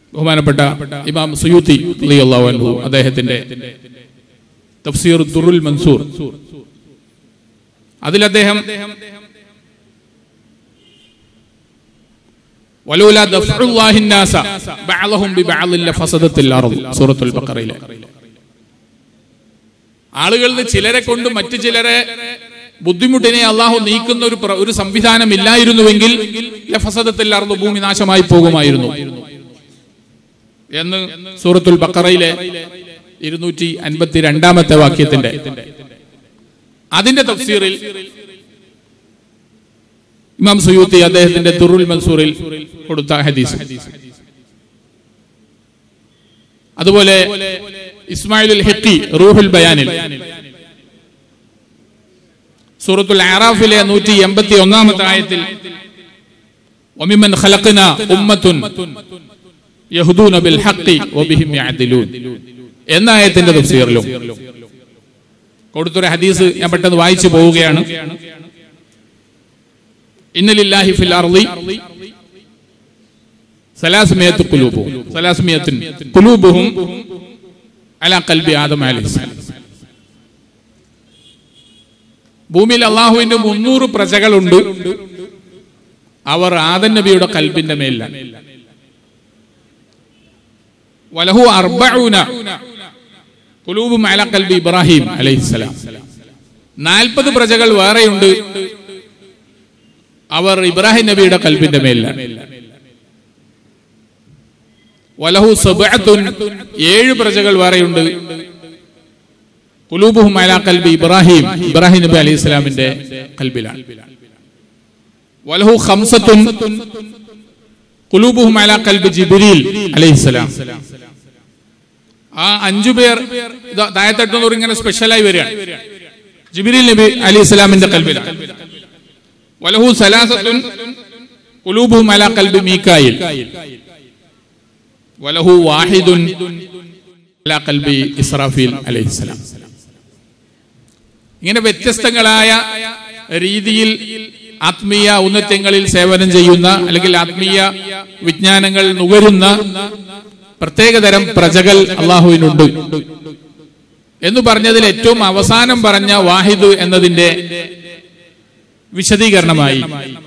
ബഹുമാനപ്പെട്ട ഇമാം സുയൂത്തി റളിയല്ലാഹു അൻഹു അദ്ദേഹത്തിന്റെ തഫ്സീർ ദുറുൽ മൻസൂർ അതിൽ അദ്ദേഹം വലൂല ദഫ്ഉല്ലാഹി الناس ബഅലഹും ബിബഅൽ ലഫസദത്തിൽ അർദ് സൂറത്തുൽ ബഖറയിലെ ആളുകളിൽ നിന്ന് ചിലരെ കൊണ്ട് മറ്റു ചിലരെ ബുദ്ധിമുട്ടിനെ അള്ളാഹു നീക്കുന്ന ഒരു പ്ര- ഒരു സംവിധാനം ഇല്ലായിരുന്നുവെങ്കിൽ ലഫസദത്തിൽ അർദ് ഭൂമി നാശമായി പോകുമായിരുന്നു എന്ന് സൂറത്തുൽ ബക്കറയിലെ ഇരുന്നൂറ്റി അൻപത്തി രണ്ടാമത്തെ വാക്യത്തിന്റെ അതിന്റെ തഫ്സീറിൽ ഇമാം സുയൂത്തി അദ്ദേഹത്തിന്റെ ദുറുൽ മൻസൂറിൽ കൊടുത്ത ഹദീസ് അതുപോലെ ഇസ്മായിൽ ഹിക്കി റൂഹുൽ ബയാനിൽ സൂറത്തുൽ ആറാഫിലെ നൂറ്റി എൺപത്തി ഒന്നാമത്തെ ആയത്തിൽ ഒമിമൻ ഖലഖന ഉമ്മത്തുൻ യഹ്ദൂന ബിൽ ഹഖി വബിഹിം യഅദിലൂൻ എന്ന ആയത്തിന്റെ തഫ്സീറിലും കൊടുത്തൊരു ഹദീസ് ഞാൻ പെട്ടെന്ന് വായിച്ചു പോവുകയാണ് ഇന്നലില്ലാഹി ഫിൽ അർളി സലാസ്മിയത്ത് കുലൂബും സലാസ്മിയത്തിൻ കുലൂബുഹും അല കൽബി ആദം അലൈഹിസ്സലാം ഭൂമിയിൽ അള്ളാഹുവിന്റെ മുന്നൂറ് പ്രജകളുണ്ട് അവർ ആദൻ നബിയുടെ കൽബിന്റെ മേലാണ് വലഹു അർബഊന കുലൂബും അല കൽബി ഇബ്രാഹിം അലൈഹിസ്സലാം നാൽപ്പത് പ്രജകൾ വേറെയുണ്ട് അവർ ഇബ്രാഹിം നബിയുടെ കൽബിന്റെ മേലാണ് വലഹു സബഅത്തുൻ ഏഴ് പ്രജകൾ വേറെയുണ്ട് കുലൂബുഹും അലാ കൽബി ഇബ്രാഹിം ഇബ്രാഹിം നബി അലൈഹി സ്വലാമിന്റെ കൽബിലാണ് വലഹു ഖംസത്തുൻ കുലൂബുഹും അലാ കൽബി ജിബ്രീൽ അലൈഹി സ്വലാം ആ അഞ്ചു പേർ ഇതാ താഴത്തെട്ടുന്നവർ ഇങ്ങനെ സ്പെഷ്യലായി വരികയാണ് ജിബ്രീൽ നബി അലൈഹി സ്വലാമിന്റെ കൽബിലാണ് വലഹു സലാസത്തുൻ കുലൂബുഹും അലാ കൽബി മീക്കായിൽ വലഹു വാഹിദുൻ അലാ കൽബി ഇസ്രാഫീൽ അലൈഹിസ്സലാം ഇങ്ങനെ വ്യത്യസ്തങ്ങളായ രീതിയിൽ ആത്മീയ ഔന്നത്യങ്ങളിൽ സേവനം ചെയ്യുന്ന അല്ലെങ്കിൽ ആത്മീയ വിജ്ഞാനങ്ങൾ നുകരുന്ന പ്രത്യേകതരം പ്രജകൾ അള്ളാഹുവിനുണ്ട് എന്ന് പറഞ്ഞതിൽ ഏറ്റവും അവസാനം പറഞ്ഞ വാഹിദ് എന്നതിന്റെ വിശദീകരണമായി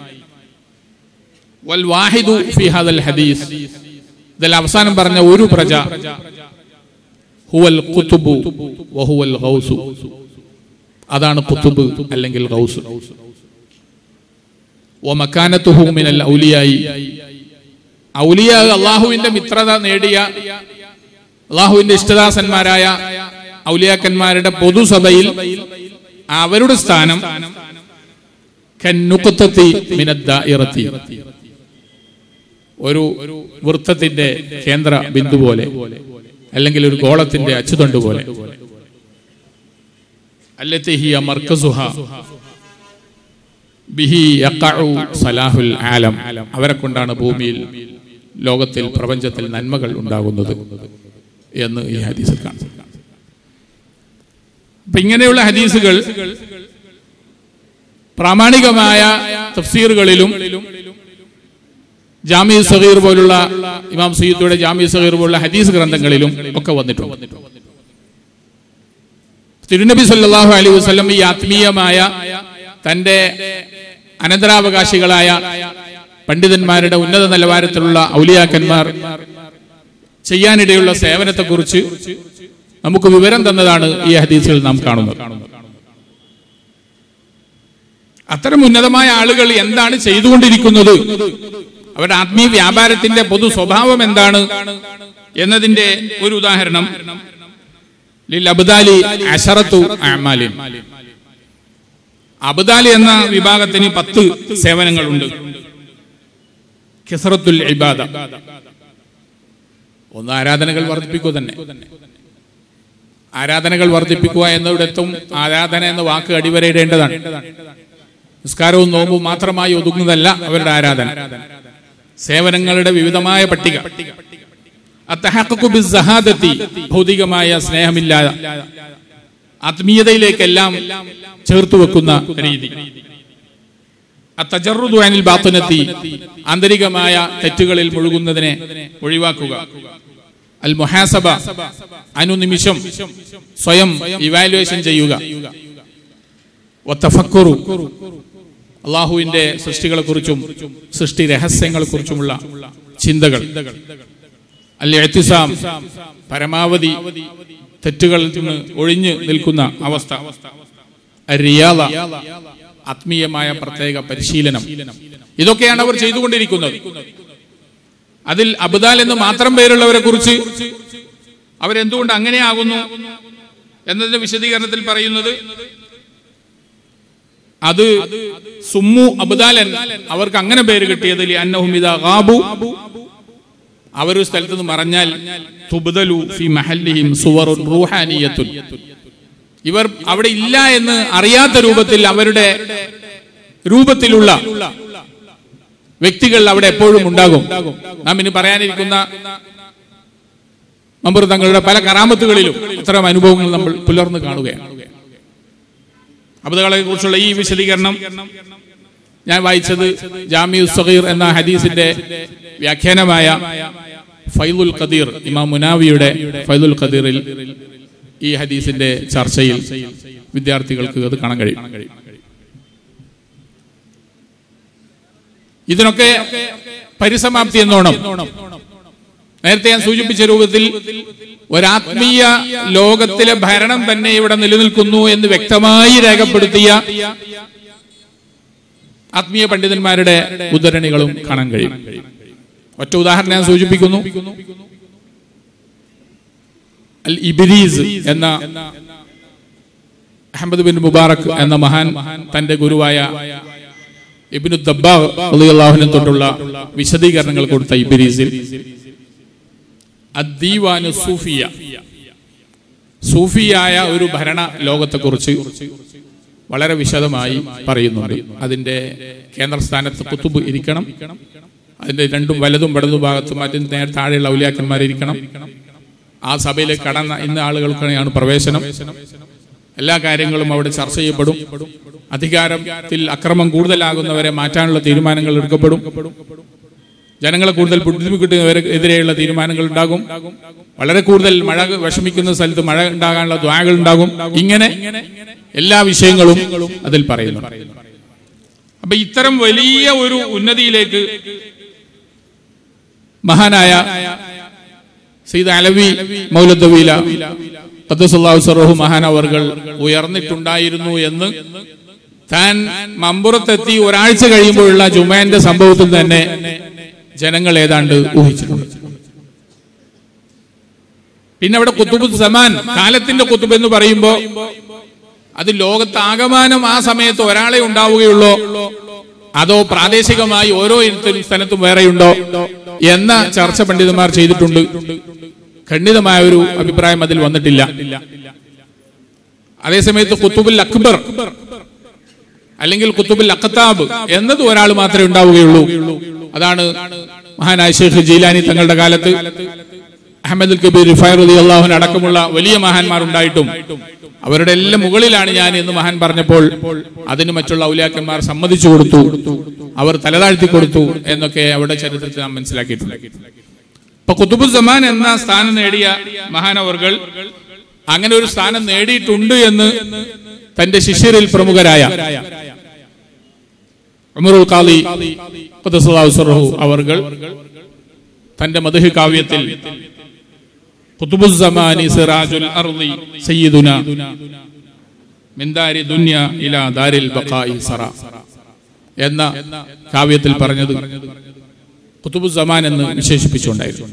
വൽ വാഹിദു ഫി ഹാദൽ ഹദീസ് ഇതിൽ അവസാനം പറഞ്ഞ ഒരു പ്രജ ഹുവൽ കുത്തുബു വഹുവൽ ഗൗസു അതാണ് കുത്തുബ് അല്ലെങ്കിൽ ഗൗസ് വമക്കാനത്തുഹു മിനൽ ഔലിയായി ഔലിയ അള്ളാഹുവിന്റെ മിത്രത നേടിയ അള്ളാഹുവിന്റെ ഇഷ്ടദാസന്മാരായ ഔലിയാക്കന്മാരുടെ പൊതുസഭയിൽ അവരുടെ സ്ഥാനം കന്നുക്കുത്തത്തി മിനദ്ദായിറത്തി ഒരു വൃത്തത്തിന്റെ കേന്ദ്ര ബിന്ദു പോലെ അല്ലെങ്കിൽ ഒരു ഗോളത്തിന്റെ അച്ചുതണ്ട് പോലെ അല്ലത്തി ഹിയ മർക്കസുഹ ബിഹി യഖഉ സലാഹുൽ ആലം അവരെ കൊണ്ടാണ് ഭൂമിയിൽ ലോകത്തിൽ പ്രപഞ്ചത്തിൽ നന്മകൾ ഉണ്ടാകുന്നത് എന്ന് ഈ ഹദീസിൽ കാണാം അപ്പൊ ഇങ്ങനെയുള്ള ഹദീസുകൾ പ്രാമാണികമായ തഫ്സീറുകളിലും ജാമി സഹീർ പോലുള്ള ഇമാം സയ്യിദുയുടെ ജാമി സഹീർ പോലുള്ള ഹദീസ് ഗ്രന്ഥങ്ങളിലും ഒക്കെ വന്നിട്ടുണ്ട് തിരുനബി സല്ലല്ലാഹു അലൈഹി വസല്ലം ഈ ആത്മീയമായ തന്റെ അനന്തരാവകാശികളായ പണ്ഡിതന്മാരുടെ ഉന്നത നിലവാരത്തിലുള്ള ഔലിയാക്കന്മാർ ചെയ്യാനിടയുള്ള സേവനത്തെക്കുറിച്ച് നമുക്ക് വിവരം തന്നതാണ് ഈ ഹദീസിൽ നാം കാണുന്നത് അത്തരം ഉന്നതമായ ആളുകൾ എന്താണ് ചെയ്തുകൊണ്ടിരിക്കുന്നത് അവരുടെ ആത്മീയ വ്യാപാരത്തിന്റെ പൊതു സ്വഭാവം എന്താണ് എന്നതിന്റെ ഒരു ഉദാഹരണം ലിൽ അബ്ദാലി അഷറത്തു അമാലിൻ അബ്ദാലി എന്ന വിഭാഗത്തിന് പത്ത് സേവനങ്ങളുണ്ട് ഖിസറത്തുൽ ഇബാദ ഒന്ന് ആരാധനകൾ വർദ്ധിപ്പിക്കുക തന്നെ ആരാധനകൾ വർദ്ധിപ്പിക്കുക എന്നിടത്തും ആരാധന എന്ന വാക്ക് അടിവരയിടേണ്ടതാണ് നിസ്കാരവും നോമ്പും മാത്രമായി ഒതുങ്ങുന്നതല്ല അവരുടെ ആരാധന സേവനങ്ങളുടെ വിവിധമായ പട്ടിക അത്തഹഖഖു ബിസ്സഹാദത്തി ഭൗതികമായ സ്നേഹമില്ലാതെ ആത്മീയതയിലേക്കെല്ലാം ചേർത്ത് വെക്കുന്ന രീതി അത്തജറുദു അനിൽ ബാത്തുനത്തി ആന്തരികമായ തെറ്റുകളിൽ മുഴുകുന്നതിനെ ഒഴിവാക്കുക അൽ മുഹാസബ അനുനിമിഷം സ്വയം ഇവാലുവേഷൻ ചെയ്യുക വത്തഫക്കുറു അള്ളാഹുവിന്റെ സൃഷ്ടികളെ കുറിച്ചും സൃഷ്ടി രഹസ്യങ്ങളെ കുറിച്ചുമുള്ള ചിന്തകൾ അല്ലെ എത്തിസാം പരമാവധി തെറ്റുകളിൽ നിന്ന് ഒഴിഞ്ഞു നിൽക്കുന്ന അവസ്ഥ റിയാദ ആത്മീയമായ പ്രത്യേക പരിശീലനം ഇതൊക്കെയാണ് അവർ ചെയ്തുകൊണ്ടിരിക്കുന്നത് അതിൽ അബുദാൽ എന്ന് മാത്രം പേരുള്ളവരെ കുറിച്ച് അവരെന്തുകൊണ്ട് അങ്ങനെയാകുന്നു എന്നതിന്റെ വിശദീകരണത്തിൽ പറയുന്നത് അത് സുമ്മു അബുദാലൻ അവർക്ക് അങ്ങനെ പേര് കിട്ടിയതിൽ അന്നഹുമിത ഗാബു അവർ ഒരു സ്ഥലത്ത് നിന്ന് മറഞ്ഞാൽ തുബ്ദലു ഫി മഹല്ലിഹിം സുവറുൻ റൂഹാനിയത്തുൻ ഇവർ അവിടെ ഇല്ല എന്ന് അറിയാത്ത രൂപത്തിൽ അവരുടെ രൂപത്തിലുള്ള വ്യക്തികൾ അവിടെ എപ്പോഴും ഉണ്ടാകും നാം ഇനി പറയാനിരിക്കുന്ന മമ്പർ തങ്ങളുടെ പല കറാമത്തുകളിലും ഇത്തരം അനുഭവങ്ങൾ നമ്മൾ പുലർന്നു കാണുകയാണ് അബുദകളെ കുറിച്ചുള്ള ഈ വിശദീകരണം ഞാൻ വായിച്ചത് ജാമിയു സഗീർ എന്ന ഹദീസിന്റെ വ്യാഖ്യാനമായ ഫൈലുൽ ഖദീർ ഇമാം മുനാവിയുടെ ഫൈലുൽ ഖദീറിൽ ഈ ഹദീസിന്റെ ചർച്ചയിൽ വിദ്യാർത്ഥികൾക്ക് അത് കാണാൻ കഴിയും ഇതിനൊക്കെ പരിസമാപ്തി എന്നോണം നേരത്തെ ഞാൻ സൂചിപ്പിച്ച രൂപത്തിൽ ഒരാത്മീയ ലോകത്തിലെ ഭരണം തന്നെ ഇവിടെ നിലനിൽക്കുന്നു എന്ന് വ്യക്തമായി രേഖപ്പെടുത്തിയ ആത്മീയ പണ്ഡിതന്മാരുടെ ഉദ്ധരണികളും കാണാൻ കഴിയും ഒറ്റ ഉദാഹരണം ഞാൻ സൂചിപ്പിക്കുന്നു അൽ ഇബിരീസ് എന്ന അഹമ്മദ് ബിൻ മുബാറക് എന്ന മഹാൻ തന്റെ ഗുരുവായ ഇബിനു ദബ്ബാഹുവിനെ തൊട്ടുള്ള വിശദീകരണങ്ങൾ കൊടുത്ത ഇബിരീസിൽ അദ്ദീവാനു സൂഫിയ സൂഫിയായ ഒരു ഭരണ ലോകത്തെക്കുറിച്ച് വളരെ വിശദമായി പറയുന്നുണ്ട് അതിന്റെ കേന്ദ്രസ്ഥാനത്ത് കുത്തുബ് ഇരിക്കണം അതിന്റെ രണ്ടും വലതും വലതും ഭാഗത്തും മറ്റും നേരെ താഴെയുള്ള ഔലിയാക്കന്മാർ ഇരിക്കണം ആ സഭയിലേക്ക് കടന്ന ഇന്ന ആളുകൾക്കാണ് പ്രവേശനം എല്ലാ കാര്യങ്ങളും അവിടെ ചർച്ച ചെയ്യപ്പെടും അധികാരത്തിൽ അക്രമം കൂടുതലാകുന്നവരെ മാറ്റാനുള്ള തീരുമാനങ്ങൾ എടുക്കപ്പെടും ജനങ്ങളെ കൂടുതൽ ബുദ്ധിമുട്ടുന്നവരെ എതിരെയുള്ള തീരുമാനങ്ങൾ ഉണ്ടാകും വളരെ കൂടുതൽ മഴ വിഷമിക്കുന്ന സ്ഥലത്ത് മഴ ഉണ്ടാകാനുള്ള ദ്വാകൾ ഉണ്ടാകും ഇങ്ങനെ എല്ലാ വിഷയങ്ങളും അതിൽ പറയുന്നു അപ്പൊ ഇത്തരം വലിയ ഒരു ഉന്നതിയിലേക്ക് മഹാനായ സീത അലവി മൗലദ്വീല ഖദ്ദസുല്ലാഹു മഹാൻ അവർകൾ ഉയർന്നിട്ടുണ്ടായിരുന്നു എന്ന് താൻ മമ്പുറത്തെത്തി ഒരാഴ്ച കഴിയുമ്പോഴുള്ള ജുമാന്റെ സംഭവത്തിൽ തന്നെ ജനങ്ങൾ ഏതാണ്ട് ഊഹിച്ചിട്ടുണ്ട് പിന്നെ അവിടെ കുത്തുബ് സമാൻ കാലത്തിന്റെ കുത്തുബ് എന്ന് പറയുമ്പോ അത് ലോകത്ത് ആകമാനം ആ സമയത്ത് ഒരാളെ ഉണ്ടാവുകയുള്ളോ അതോ പ്രാദേശികമായി ഓരോ ഇനത്തിലും സ്ഥലത്തും വേറെയുണ്ടോ എന്ന ചർച്ച പണ്ഡിതന്മാർ ചെയ്തിട്ടുണ്ട് ഖണ്ഡിതമായ ഒരു അഭിപ്രായം അതിൽ വന്നിട്ടില്ല അതേസമയത്ത് കുത്തുബുൽ അക്ബർ അല്ലെങ്കിൽ കുത്തുബുൽ അഖത്താബ് എന്നത് ഒരാൾ മാത്രമേ ഉണ്ടാവുകയുള്ളൂ അതാണ് മഹാനായ ഷെയ്ഖ് ജീലാനി തങ്ങളുടെ കാലത്ത് അഹമ്മദ് കബീർ റിഫൈർ അലി അള്ളാഹുൻ അടക്കമുള്ള വലിയ മഹാന്മാർ ഉണ്ടായിട്ടും അവരുടെ എല്ലാം മുകളിലാണ് ഞാൻ എന്ന് മഹാൻ പറഞ്ഞപ്പോൾ അതിന് മറ്റുള്ള ഔലിയാക്കന്മാർ സമ്മതിച്ചു കൊടുത്തു അവർ തലതാഴ്ത്തി കൊടുത്തു എന്നൊക്കെ അവിടെ ചരിത്രത്തിൽ നാം മനസ്സിലാക്കിയിട്ടുണ്ട് ഇപ്പൊ കുത്തുബുസമാൻ എന്ന സ്ഥാനം നേടിയ മഹാനവർകൾ അങ്ങനെ ഒരു സ്ഥാനം നേടിയിട്ടുണ്ട് എന്ന് തന്റെ ശിഷ്യരിൽ പ്രമുഖരായ ഉമറുൽ ഖാദി ഖുദ്ദസുല്ലാഹു അവർകൾ തന്റെ മധുഹ് കാവ്യത്തിൽ ഖുതുബുസ്സമാനി സിറാജുൽ അർളി സയ്യിദുന മിൻ ദാരി ദുനിയ ഇലാ ദാരിൽ ബഖായി സറ എന്ന കാവ്യത്തിൽ പറഞ്ഞത് ഖുതുബുസ്സമാൻ എന്ന് വിശേഷിപ്പിച്ചുകൊണ്ടായിരുന്നു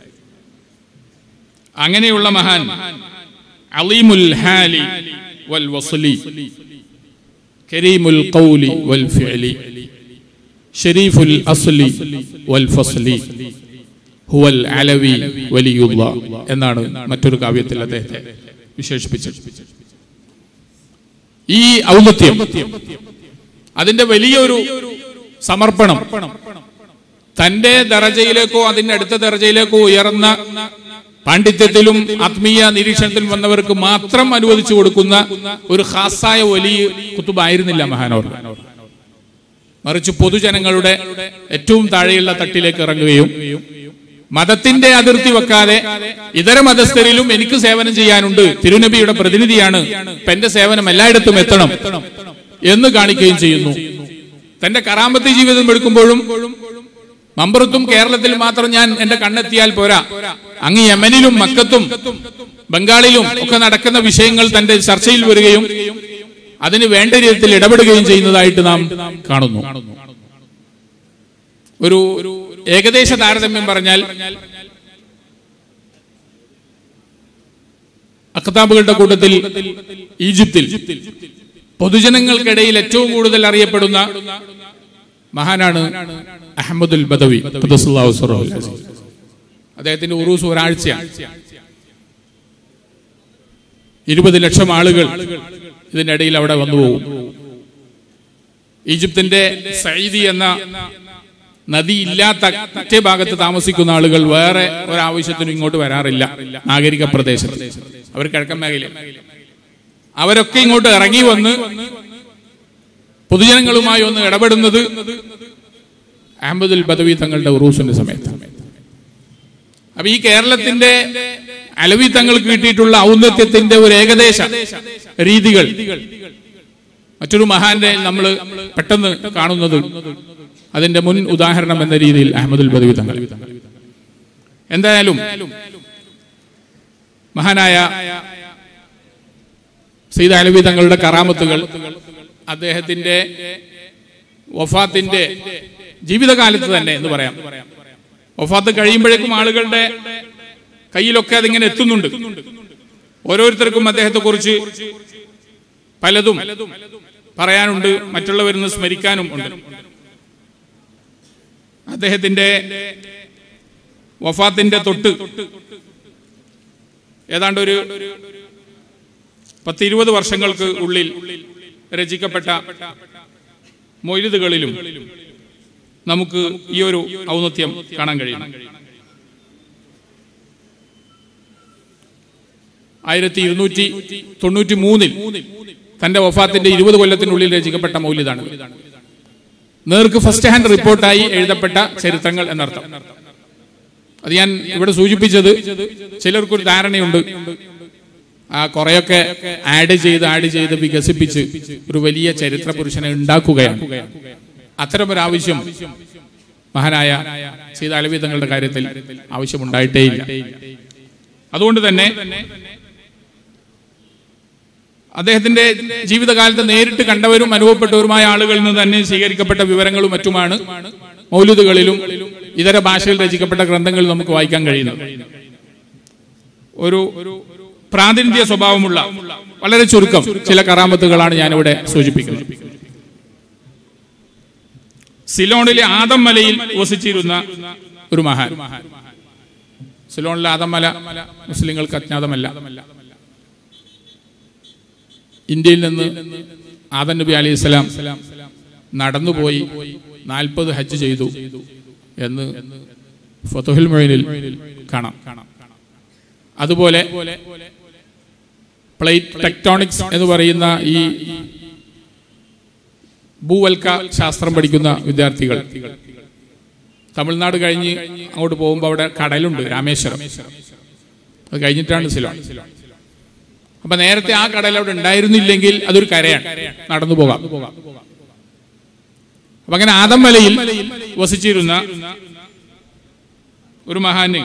അങ്ങനെയുള്ള മഹാൻ അലീമുൽ ഹാലി വൽ വസ്ലി കരീമുൽ ഖൗലി വൽ ഫിഅലി ഷരീഫുൽ അസ്ലി വൽ ഫസ്ലി ഹുവൽ അലവി വലിയുള്ള എന്നാണ് മറ്റൊരു കാവ്യത്തിൽ അദ്ദേഹത്തെ വിശേഷിപ്പിച്ചത് ഈ ഔന്നത്യം അതിന്റെ വലിയൊരു സമർപ്പണം തന്റെ ദറജയിലേക്കോ അതിന്റെ അടുത്ത ദറജയിലേക്കോ ഉയർന്ന പാണ്ഡിത്യത്തിലും ആത്മീയ നിരീക്ഷണത്തിലും വന്നവർക്ക് മാത്രം അനുവദിച്ചു കൊടുക്കുന്ന ഒരു ഖാസായ വലിയ കുത്തുബായിരുന്നില്ല മഹാനോർ മറിച്ച് പൊതുജനങ്ങളുടെ ഏറ്റവും താഴെയുള്ള തട്ടിലേക്ക് ഇറങ്ങുകയും മതത്തിന്റെ അതിർത്തി വെക്കാതെ ഇതര മതസ്ഥരിലും എനിക്ക് സേവനം ചെയ്യാനുണ്ട് തിരുനബിയുടെ പ്രതിനിധിയാണ് ഇപ്പൊ എന്റെ സേവനം എല്ലായിടത്തും എത്തണം എന്ന് കാണിക്കുകയും ചെയ്യുന്നു തന്റെ കറാമ്പത്തി ജീവിതം എടുക്കുമ്പോഴും മമ്പുറത്തും കേരളത്തിൽ മാത്രം ഞാൻ എന്റെ കണ്ണെത്തിയാൽ പോരാ അങ്ങ് യമനിലും മക്കത്തും ബംഗാളിലും ഒക്കെ നടക്കുന്ന വിഷയങ്ങൾ തന്റെ ചർച്ചയിൽ വരികയും അതിന് വേണ്ട രീതിയിൽ ഇടപെടുകയും ചെയ്യുന്നതായിട്ട് നാം കാണുന്നു ഒരു ഏകദേശ താരതമ്യം പറഞ്ഞാൽ അഖതാബുകളുടെ കൂട്ടത്തിൽ ഈജിപ്തിൽ പൊതുജനങ്ങൾക്കിടയിൽ ഏറ്റവും കൂടുതൽ അറിയപ്പെടുന്ന മഹാനാണ് അഹമ്മദുൽ ബദവി ഖുദ്ദസുല്ലാഹു സ്വറഹു അലൈഹി. അദ്ദേഹത്തിന്റെ ഉറൂസ് ഒരാഴ്ചയാണ് ഇരുപത് ലക്ഷം ആളുകൾ ഇതിനിടയിൽ അവിടെ വന്നു പോകും ഈജിപ്തിന്റെ സൈദി എന്ന നദി ഇല്ലാത്ത മറ്റേ ഭാഗത്ത് താമസിക്കുന്ന ആളുകൾ വേറെ ഒരാവശ്യത്തിനും ഇങ്ങോട്ട് വരാറില്ല നാഗരിക പ്രദേശത്ത് അവർ കിഴക്കൻ മേഖല അവരൊക്കെ ഇങ്ങോട്ട് ഇറങ്ങി വന്ന് പൊതുജനങ്ങളുമായി ഒന്ന് ഇടപെടുന്നത് അഹമ്മദുൽ ബദവി തങ്ങളുടെ ഉറൂസിന്റെ സമയത്ത് അപ്പൊ ഈ കേരളത്തിന്റെ അലവി തങ്ങൾക്ക് കിട്ടിയിട്ടുള്ള ഔന്നത്യത്തിന്റെ ഒരു ഏകദേശ രീതികൾ മറ്റൊരു മഹാന്റെ നമ്മൾ പെട്ടെന്ന് കാണുന്നത് അതിന്റെ മുൻ ഉദാഹരണം എന്ന രീതിയിൽ അഹമ്മദുൽ ബദവി തങ്ങൾ എന്തായാലും മഹാനായ സയ്യിദ് അലവി തങ്ങളുടെ കറാമത്തുകൾ അദ്ദേഹത്തിന്റെ വഫാത്തിന്റെ ജീവിതകാലത്ത് തന്നെ എന്ന് പറയാം വഫാത്ത് കഴിയുമ്പോഴേക്കും ആളുകളുടെ കയ്യിലൊക്കെ അതിങ്ങനെ എത്തുന്നുണ്ട് ഓരോരുത്തർക്കും അദ്ദേഹത്തെ കുറിച്ച് പലതും പറയാനുണ്ട് മറ്റുള്ളവരിൽ നിന്ന് സ്മരിക്കാനും ഉണ്ട് അദ്ദേഹത്തിന്റെ വഫാത്തിന്റെ തൊട്ട് ഏതാണ്ട് ഒരു പത്തിരുപത് വർഷങ്ങൾക്ക് ഉള്ളിൽ രചിക്കപ്പെട്ട മൊയ്ലുതുകളിലും നമുക്ക് ഈ ഒരു ഔന്നത്യം കാണാൻ കഴിയും ആയിരത്തി ഇരുന്നൂറ്റി തൊണ്ണൂറ്റി മൂന്നിൽ തന്റെ വഫാത്തിന്റെ ഇരുപത് കൊല്ലത്തിനുള്ളിൽ രചിക്കപ്പെട്ട മൗല്യതാണ് നേർക്ക് ഫസ്റ്റ് ഹാൻഡ് റിപ്പോർട്ടായി എഴുതപ്പെട്ട ചരിത്രങ്ങൾ എന്നർത്ഥം അത് ഞാൻ ഇവിടെ സൂചിപ്പിച്ചത് ചിലർക്കൊരു ധാരണയുണ്ട് ആ കുറെയൊക്കെ ആഡ് ചെയ്ത് ആഡ് ചെയ്ത് വികസിപ്പിച്ച് ഒരു വലിയ ചരിത്ര പുരുഷനെ ഉണ്ടാക്കുകയാണ് അത്തരമൊരു ആവശ്യം മഹാനായ സീത അലവി തങ്ങളുടെ കാര്യത്തിൽ ആവശ്യമുണ്ടായിട്ടേയില്ല അതുകൊണ്ട് തന്നെ അദ്ദേഹത്തിന്റെ ജീവിതകാലത്ത് നേരിട്ട് കണ്ടവരും അനുഭവപ്പെട്ടവരുമായ ആളുകളിൽ നിന്ന് തന്നെ സ്വീകരിക്കപ്പെട്ട വിവരങ്ങളും മറ്റുമാണ് മൗലിദുകളിലും ഇതര ഭാഷയിൽ രചിക്കപ്പെട്ട ഗ്രന്ഥങ്ങളിൽ നമുക്ക് വായിക്കാൻ കഴിയുന്നത് ഒരു പ്രാതിനിധ്യ സ്വഭാവമുള്ള വളരെ ചുരുക്കം ചില കറാമത്തുകളാണ് ഞാനിവിടെ സൂചിപ്പിക്കുന്നത് സിലോണിലെ ആദം മലയിൽ വസിച്ചിരുന്ന ഒരു മഹാൻ സിലോണിലെ ആദം മല മുസ്ലിങ്ങൾക്ക് അജ്ഞാതമല്ല ഇന്ത്യയിൽ നിന്ന് ആദം നബി അലൈഹി സ്വലാം നടന്നുപോയി നാൽപ്പത് ഹജ്ജ് ചെയ്തു എന്ന് ഫതുഹിൽ മൊയിനിൽ കാണാം അതുപോലെ പ്ലേറ്റ് ടെക്ടോണിക്സ് എന്ന് പറയുന്ന ഈ ഭൂവൽക്ക ശാസ്ത്രം പഠിക്കുന്ന വിദ്യാർത്ഥികൾ തമിഴ്നാട് കഴിഞ്ഞ് അങ്ങോട്ട് പോകുമ്പോൾ അവിടെ കടലുണ്ട് രാമേശ്വരം അത് കഴിഞ്ഞിട്ടാണ് സിലോൺ അപ്പൊ നേരത്തെ ആ കടൽ അവിടെ ഉണ്ടായിരുന്നില്ലെങ്കിൽ അതൊരു കരയാണ് നടന്നു പോകാം അപ്പൊ അങ്ങനെ ആദംമലയിൽ വസിച്ചിരുന്ന ഒരു മഹാന്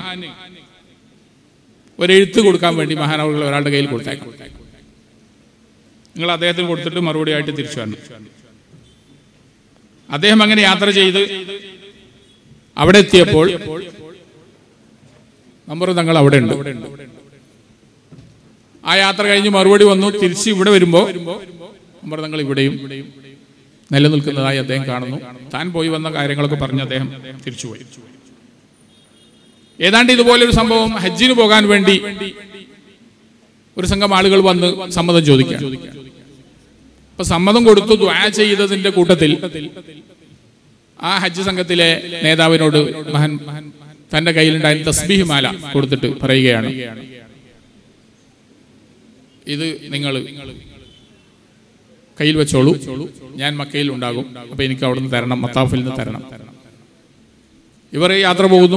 ഒരു എഴുത്ത് കൊടുക്കാൻ വേണ്ടി മഹാനവറുകൾ ഒരാളുടെ കയ്യിൽ കൊടുത്തേക്കാം നിങ്ങൾ അദ്ദേഹത്തിന് കൊടുത്തിട്ട് മറുപടി ആയിട്ട് തിരിച്ചു വരണം അദ്ദേഹം അങ്ങനെ യാത്ര ചെയ്ത് അവിടെ എത്തിയപ്പോൾ നമ്പർ തങ്ങൾ അവിടെ ഉണ്ട് ആ യാത്ര കഴിഞ്ഞ് മറുപടി വന്നു തിരിച്ച് ഇവിടെ വരുമ്പോ നമ്പർ തങ്ങൾ ഇവിടെയും നിലനിൽക്കുന്നതായി അദ്ദേഹം കാണുന്നു താൻ പോയി വന്ന കാര്യങ്ങളൊക്കെ പറഞ്ഞ് അദ്ദേഹം തിരിച്ചുപോയി ഏതാണ്ട് ഇതുപോലെ ഒരു സംഭവം ഹജ്ജിന് പോകാൻ വേണ്ടി ഒരു സംഘം ആളുകൾ വന്ന് സമ്മതം ചോദിക്കാം അപ്പൊ സമ്മതം കൊടുത്തു ദ്വാ ചെയ്തതിന്റെ കൂട്ടത്തിൽ ആ ഹജ്ജ് സംഘത്തിലെ നേതാവിനോട് മഹൻ തന്റെ കയ്യിലുണ്ടായ തസ്ബീഹ് മാല കൊടുത്തിട്ട് പറയുകയാണ് ഇത് നിങ്ങൾ കയ്യിൽ വെച്ചോളൂ ഞാൻ മക്കയിൽ ഉണ്ടാകും അപ്പൊ എനിക്ക് അവിടുന്ന് തരണം മത്താഫിൽ നിന്ന് തരണം ഇവർ യാത്ര പോകുന്നു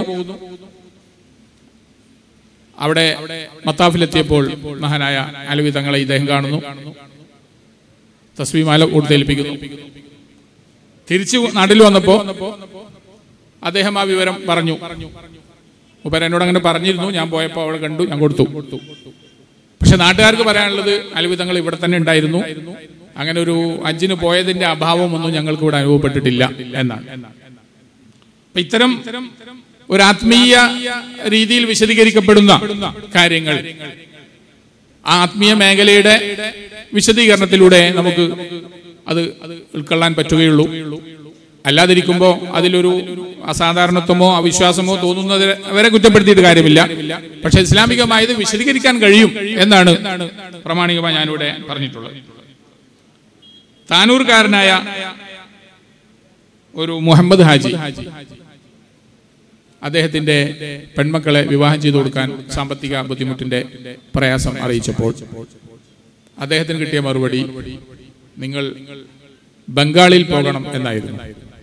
അവിടെ മത്താഫിലെത്തിയപ്പോൾ മഹാനായ അലവി തങ്ങളെ ഇദ്ദേഹം കാണുന്നു തസ്ബീമാല കൊടുത്തേൽപ്പിക്കുന്നു തിരിച്ചു നാട്ടിൽ വന്നപ്പോ അദ്ദേഹം ആ വിവരം പറഞ്ഞു മൂപ്പർ എന്നോട് അങ്ങനെ പറഞ്ഞിരുന്നു ഞാൻ പോയപ്പോൾ അവിടെ കണ്ടു ഞാൻ കൊടുത്തു പക്ഷെ നാട്ടുകാർക്ക് പറയാനുള്ളത് അലവിധങ്ങൾ ഇവിടെ തന്നെ ഉണ്ടായിരുന്നു അങ്ങനെ ഒരു അഞ്ചിന് പോയതിന്റെ അഭാവമൊന്നും ഞങ്ങൾക്ക് ഇവിടെ അനുഭവപ്പെട്ടിട്ടില്ല എന്നാണ് അപ്പൊ ഇത്തരം ഒരു ആത്മീയ രീതിയിൽ വിശദീകരിക്കപ്പെടുന്ന കാര്യങ്ങൾ ആ ആത്മീയ മേഖലയുടെ വിശദീകരണത്തിലൂടെ നമുക്ക് അത് ഉൾക്കൊള്ളാൻ പറ്റുകയുള്ളൂ അല്ലാതിരിക്കുമ്പോൾ അതിലൊരു അസാധാരണത്വമോ അവിശ്വാസമോ തോന്നുന്നത് അവരെ കുറ്റപ്പെടുത്തിയിട്ട് കാര്യമില്ല പക്ഷെ ഇസ്ലാമികമായത് വിശദീകരിക്കാൻ കഴിയും എന്നാണ് പ്രാമാണികമായി ഞാനിവിടെ പറഞ്ഞിട്ടുള്ളത് താനൂർക്കാരനായ ഒരു മുഹമ്മദ് ഹാജി അദ്ദേഹത്തിന്റെ പെൺമക്കളെ വിവാഹം ചെയ്തു കൊടുക്കാൻ സാമ്പത്തിക ബുദ്ധിമുട്ടിന്റെ പ്രയാസം അറിയിച്ചപ്പോൾ അദ്ദേഹത്തിന് കിട്ടിയ മറുപടി നിങ്ങൾ ബംഗാളിൽ പോകണം എന്നായിരുന്നു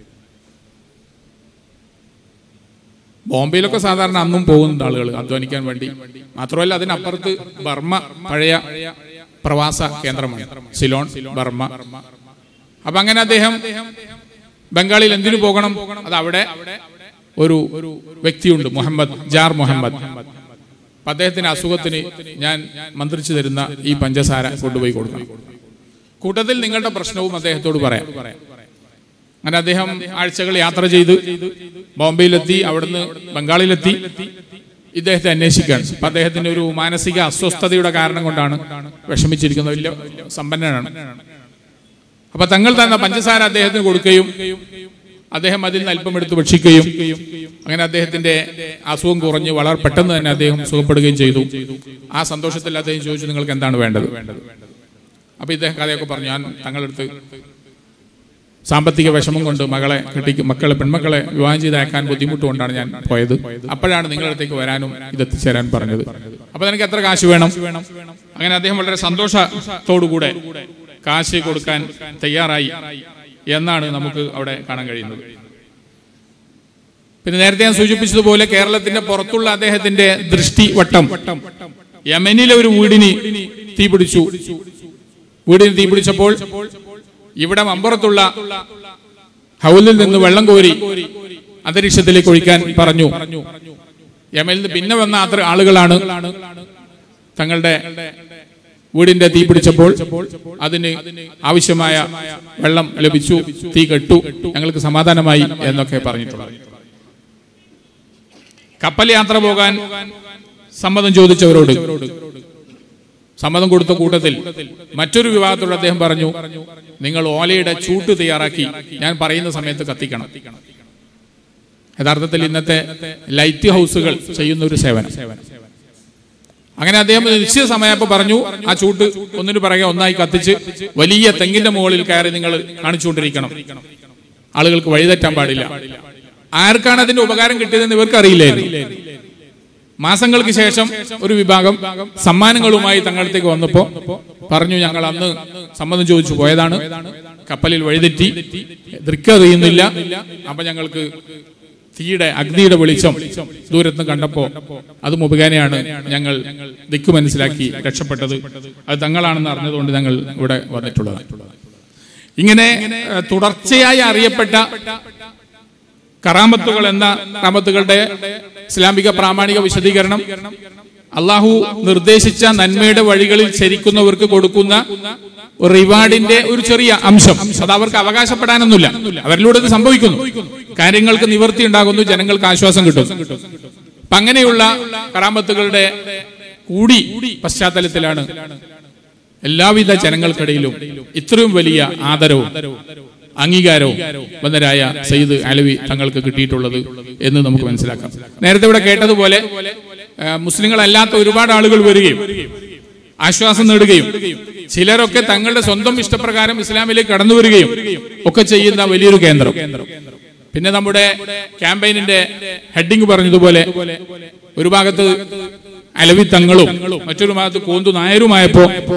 ബോംബെയിലൊക്കെ സാധാരണ അന്നും പോകുന്നുണ്ട് ആളുകൾ അധ്വാനിക്കാൻ വേണ്ടി മാത്രമല്ല അതിനപ്പുറത്ത് ബർമ്മ പഴയ പ്രവാസ കേന്ദ്രമാണ് സിലോൺ ബർമ്മ അപ്പൊ അങ്ങനെ അദ്ദേഹം ബംഗാളിൽ എന്തിനു പോകണം അത് അവിടെ ഒരു വ്യക്തിയുണ്ട് മുഹമ്മദ് ജാർ മുഹമ്മദ് അപ്പൊ അദ്ദേഹത്തിന്റെ അസുഖത്തിന് ഞാൻ മന്ത്രിച്ചു തരുന്ന ഈ പഞ്ചസാര കൊണ്ടുപോയി കൊടുക്കണം കൂട്ടത്തിൽ നിങ്ങളുടെ പ്രശ്നവും അദ്ദേഹത്തോട് പറയാം അങ്ങനെ അദ്ദേഹം ആഴ്ചകൾ യാത്ര ചെയ്ത് ബോംബെയിലെത്തി അവിടുന്ന് ബംഗാളിലെത്തി ഇദ്ദേഹത്തെ അന്വേഷിക്കുകയാണ് അപ്പൊ അദ്ദേഹത്തിന്റെ ഒരു മാനസിക അസ്വസ്ഥതയുടെ കാരണം കൊണ്ടാണ് വിഷമിച്ചിരിക്കുന്നത് വലിയ സമ്പന്നനാണ് അപ്പൊ തങ്ങൾ തന്ന പഞ്ചസാര അദ്ദേഹത്തിന് കൊടുക്കുകയും അദ്ദേഹം അതിൽ നിന്ന് അല്പം എടുത്ത് ഭക്ഷിക്കുകയും അങ്ങനെ അദ്ദേഹത്തിന്റെ അസുഖം കുറഞ്ഞ് വളരെ പെട്ടെന്ന് തന്നെ അദ്ദേഹം സുഖപ്പെടുകയും ചെയ്തു ആ സന്തോഷത്തിൽ അദ്ദേഹം ചോദിച്ചു നിങ്ങൾക്ക് എന്താണ് വേണ്ടത് അപ്പൊ ഇദ്ദേഹം കഥയൊക്കെ പറഞ്ഞു ഞാൻ തങ്ങളെടുത്ത് സാമ്പത്തിക വിഷമം കൊണ്ട് മകളെ കെട്ടിക്ക് മക്കളെ പെൺമക്കളെ വിവാഹം ചെയ്ത് അയക്കാൻ ബുദ്ധിമുട്ടുകൊണ്ടാണ് ഞാൻ പോയത് അപ്പോഴാണ് നിങ്ങളുടെ അടുത്തേക്ക് വരാനും ഇത് എത്തിച്ചേരാൻ പറഞ്ഞത് അപ്പൊ എനിക്ക് എത്ര കാശ് വേണം അങ്ങനെ അദ്ദേഹം വളരെ സന്തോഷത്തോടുകൂടെ കാശ് കൊടുക്കാൻ തയ്യാറായി എന്നാണ് നമുക്ക് അവിടെ കാണാൻ കഴിയുന്നത് പിന്നെ നേരത്തെ ഞാൻ സൂചിപ്പിച്ചതുപോലെ കേരളത്തിന്റെ പുറത്തുള്ള അദ്ദേഹത്തിന്റെ ദൃഷ്ടി വട്ടം യമനിലെ ഒരു വീടിന് തീപിടിച്ചു വീടിന് തീപിടിച്ചപ്പോൾ ഇവിടെ മമ്പുറത്തുള്ള ഹൗലിൽ നിന്ന് വെള്ളം കോരി അന്തരീക്ഷത്തിലേക്ക് ഒഴിക്കാൻ പറഞ്ഞു യമനിൽ നിന്ന് പിന്നെ വന്ന അത്ര ആളുകളാണ് തങ്ങളുടെ വീടിന്റെ തീ പിടിച്ചപ്പോൾ അതിന് ആവശ്യമായ വെള്ളം ലഭിച്ചു തീ കെട്ടു ഞങ്ങൾക്ക് സമാധാനമായി എന്നൊക്കെ പറഞ്ഞിട്ടുള്ളത് കപ്പൽ യാത്ര പോകാൻ സമ്മതം ചോദിച്ചവരോട് സമ്മതം കൊടുത്ത കൂട്ടത്തിൽ മറ്റൊരു വിഭാഗത്തോട് അദ്ദേഹം പറഞ്ഞു നിങ്ങൾ ഓലയുടെ ചൂട്ട് തയ്യാറാക്കി ഞാൻ പറയുന്ന സമയത്ത് കത്തിക്കണം യഥാർത്ഥത്തിൽ ഇന്നത്തെ ലൈറ്റ് ഹൗസുകൾ ചെയ്യുന്ന ഒരു സേവനം അങ്ങനെ അദ്ദേഹം നിശ്ചിത സമയപ്പോ പറഞ്ഞു ആ ചൂട്ട് ഒന്നിനു പിറകെ ഒന്നായി കത്തിച്ച് വലിയ തെങ്ങിന്റെ മുകളിൽ കയറി നിങ്ങൾ കാണിച്ചുകൊണ്ടിരിക്കണം ആളുകൾക്ക് വഴിതെറ്റാൻ പാടില്ല ആർക്കാണ് അതിന്റെ ഉപകാരം കിട്ടിയതെന്ന് ഇവർക്ക് അറിയില്ലായിരുന്നു മാസങ്ങൾക്ക് ശേഷം ഒരു വിഭാഗം സമ്മാനങ്ങളുമായി തങ്ങളടുത്തേക്ക് വന്നപ്പോ പറഞ്ഞു ഞങ്ങൾ അന്ന് സമ്മതം ചോദിച്ചു പോയതാണ് കപ്പലിൽ വഴിതെറ്റി ദൃക്കറിയുന്നില്ല അപ്പൊ ഞങ്ങൾക്ക് തീയുടെ അഗ്നിയുടെ വെളിച്ചം ദൂരത്ത് കണ്ടപ്പോ അത് മുഖേനയാണ് ഞങ്ങൾ ദിക്ക് മനസ്സിലാക്കി രക്ഷപ്പെട്ടത് അത് തങ്ങളാണെന്ന് അറിഞ്ഞതുകൊണ്ട് ഞങ്ങൾ ഇവിടെ വന്നിട്ടുള്ളത് ഇങ്ങനെ ഏഹ്, തുടർച്ചയായി അറിയപ്പെട്ട കറാമത്തുകൾ എന്ന കറാമത്തുകളുടെ ഇസ്ലാമിക പ്രാമാണിക വിശദീകരണം അള്ളാഹു നിർദ്ദേശിച്ച നന്മയുടെ വഴികളിൽ ചരിക്കുന്നവർക്ക് കൊടുക്കുന്ന റിവാർഡിന്റെ ഒരു ചെറിയ അംശം അത് അവർക്ക് അവകാശപ്പെടാനൊന്നുമില്ല അവരിലൂടെ ഇത് സംഭവിക്കുന്നു കാര്യങ്ങൾക്ക് നിവൃത്തി ഉണ്ടാകുന്നു ജനങ്ങൾക്ക് ആശ്വാസം കിട്ടും അപ്പൊ അങ്ങനെയുള്ള കറാമത്തുകളുടെ കൂടി പശ്ചാത്തലത്തിലാണ് എല്ലാവിധ ജനങ്ങൾക്കിടയിലും ഇത്രയും വലിയ ആദരവും അംഗീകാരവും വന്നരായ സയ്യിദ് അലവി തങ്ങൾക്ക് കിട്ടിയിട്ടുള്ളത് എന്ന് നമുക്ക് മനസ്സിലാക്കാം നേരത്തെ ഇവിടെ കേട്ടതുപോലെ ആ, മുസ്ലിങ്ങളല്ലാത്ത ഒരുപാട് ആളുകൾ വരികയും ആശ്വാസം നേടുകയും ചിലരൊക്കെ തങ്ങളുടെ സ്വന്തം ഇഷ്ടപ്രകാരം ഇസ്ലാമിലേക്ക് കടന്നു വരികയും ഒക്കെ ചെയ്യുന്ന വലിയൊരു കേന്ദ്രം പിന്നെ നമ്മുടെ ക്യാമ്പയിനിന്റെ ഹെഡിങ് പറഞ്ഞതുപോലെ ഒരു ഭാഗത്ത് അലവി തങ്ങളും മറ്റൊരു ഭാഗത്ത് കോന്തു നായരുമായപ്പോ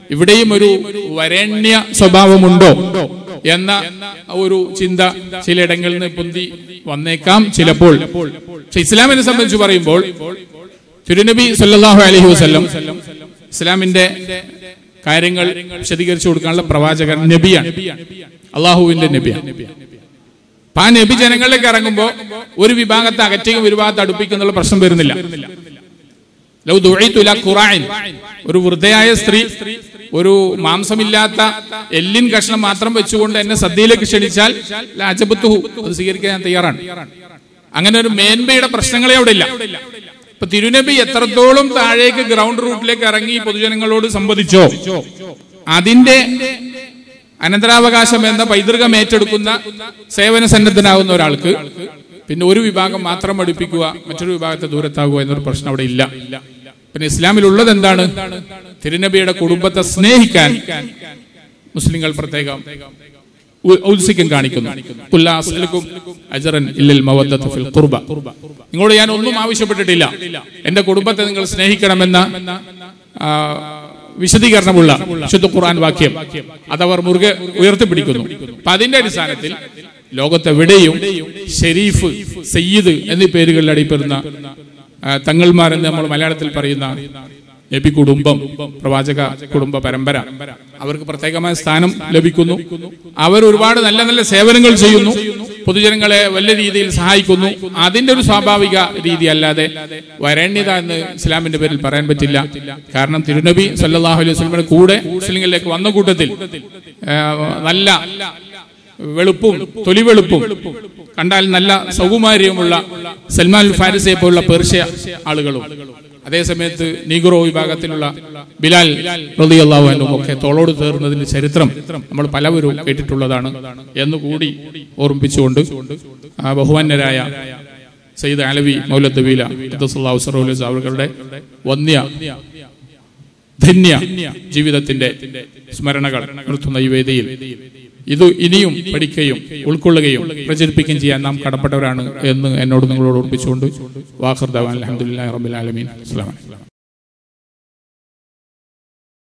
ഇവിടെയും ഒരു വരേണ്യ സ്വഭാവമുണ്ടോ എന്ന ഒരു ചിന്ത ചിലയിടങ്ങളിൽ നിന്ന് പൊന്തി വന്നേക്കാം ചിലപ്പോൾ പക്ഷെ ഇസ്ലാമിനെ സംബന്ധിച്ച് പറയുമ്പോൾ തിരുനബി സല്ലല്ലാഹു അലൈഹി വസല്ലം ഇസ്ലാമിന്റെ കാര്യങ്ങൾ വിശദീകരിച്ചു കൊടുക്കാനുള്ള പ്രവാചകൻ നബിയാണ് അള്ളാഹുവിന്റെ നബിയാണ് അപ്പൊ ആ നബി ജനങ്ങളിലേക്ക് ഇറങ്ങുമ്പോൾ ഒരു വിഭാഗത്തെ അകറ്റുകയും ഒരു ഭാഗത്ത് അടുപ്പിക്കുന്നുള്ള പ്രശ്നം വരുന്നില്ല ലൗ ദുഈതു ഇലാ ഖുറാഇൻ. ഒരു വൃദ്ധയായ സ്ത്രീ ഒരു മാംസമില്ലാത്ത എല്ലിൻ കഷ്ണം മാത്രം വെച്ചുകൊണ്ട് എന്നെ സദ്യയിലേക്ക് ക്ഷണിച്ചാൽ ലാജബത്തുഹു അത് സ്വീകരിക്കാൻ ഞാൻ തയ്യാറാണ് അങ്ങനെ ഒരു മേന്മയുടെ പ്രശ്നങ്ങളെ അവിടെ ഇല്ല ഇപ്പൊ തിരുനബി എത്രത്തോളം താഴേക്ക് ഗ്രൗണ്ട് റൂട്ടിലേക്ക് ഇറങ്ങി പൊതുജനങ്ങളോട് സംവദിച്ചോ അതിന്റെ അനന്തരാവകാശം എന്ന പൈതൃകം ഏറ്റെടുക്കുന്ന സേവന സന്നദ്ധനാകുന്ന ഒരാൾക്ക് പിന്നെ ഒരു വിഭാഗം മാത്രം പഠിപ്പിക്കുക മറ്റൊരു വിഭാഗത്തെ ദൂരത്താകുക എന്നൊരു പ്രശ്നം അവിടെ ഇല്ല പിന്നെ ഇസ്ലാമിലുള്ളത് എന്താണ് തിരുനബിയുടെ കുടുംബത്തെ സ്നേഹിക്കാൻ മുസ്ലിങ്ങൾ പ്രത്യേകം ഉ- ഔത്സുക്യം കാണിക്കുന്നു ഖുൽ ലാ അസ്അലുക്കും അജ്റൻ ഇല്ലൽ മവദ്ദത ഫിൽ ഖുർബ നിങ്ങളോട് ഞാൻ ഒന്നും ആവശ്യപ്പെട്ടിട്ടില്ല എന്റെ കുടുംബത്തെ നിങ്ങൾ സ്നേഹിക്കണമെന്ന ആ, വിശദീകരണമുള്ള ശുദ്ധ ഖുർആൻ വാക്യം അതവർ മുറുകെ ഉയർത്തിപ്പിടിക്കുന്നു അപ്പൊ അതിന്റെ അടിസ്ഥാനത്തിൽ ലോകത്തെവിടെയും ഷെരീഫ് സയ്യിദ് എന്നീ പേരുകളിൽ അടിപ്പെടുന്ന ആ, തങ്ങൾമാരെന്ന് നമ്മൾ മലയാളത്തിൽ പറയുന്ന നബി കുടുംബം പ്രവാചക കുടുംബ പരമ്പര അവർക്ക് പ്രത്യേകമായ സ്ഥാനം ലഭിക്കുന്നു അവർ ഒരുപാട് നല്ല നല്ല സേവനങ്ങൾ ചെയ്യുന്നു പൊതുജനങ്ങളെ വലിയ രീതിയിൽ സഹായിക്കുന്നു അതിന്റെ ഒരു സ്വാഭാവിക രീതി അല്ലാതെ വരണ്യത എന്ന് ഇസ്ലാമിന്റെ പേരിൽ പറയാൻ പറ്റില്ല കാരണം തിരുനബി സല്ലല്ലാഹു അലൈഹി വസല്ലമയുടെ കൂടെ മുസ്ലിങ്ങളിലേക്ക് വന്ന കൂട്ടത്തിൽ ആ, നല്ല വെളുപ്പും തൊലി വെളുപ്പും കണ്ടാൽ നല്ല സൗകുമാര്യമുള്ള സൽമാൻ അൽ ഫാരിസയെ പോലുള്ള പേർഷ്യ ആളുകളും അതേസമയത്ത് നീഗ്രോ വിഭാഗത്തിലുള്ള ബിലാൽ റളിയല്ലാഹു അൻഹും ഒക്കെ തോളോട് ചേർന്നതിന്റെ ചരിത്രം നമ്മൾ പലവരും കേട്ടിട്ടുള്ളതാണ് എന്നുകൂടി ഓർമ്മിപ്പിച്ചുകൊണ്ട് ആ ബഹുമാന്യരായ സയ്യിദ് അലവി മൗലദ്ദബീല അവരുടെ വന്യ ധന്യ ജീവിതത്തിന്റെ സ്മരണകൾ നിർത്തുന്ന ഈ വേദിയിൽ ഇത് ഇനിയും പഠിക്കുകയും ഉൾക്കൊള്ളുകയും പ്രചരിപ്പിക്കുകയും ചെയ്യാൻ നാം കടപ്പെട്ടവരാണ് എന്ന് എന്നോട് നിങ്ങളോട് ഓർപ്പിച്ചുകൊണ്ട് വാഹർദാൻ അലഹമുല്ലാ റബുലാലമീൻ അസ്ലാം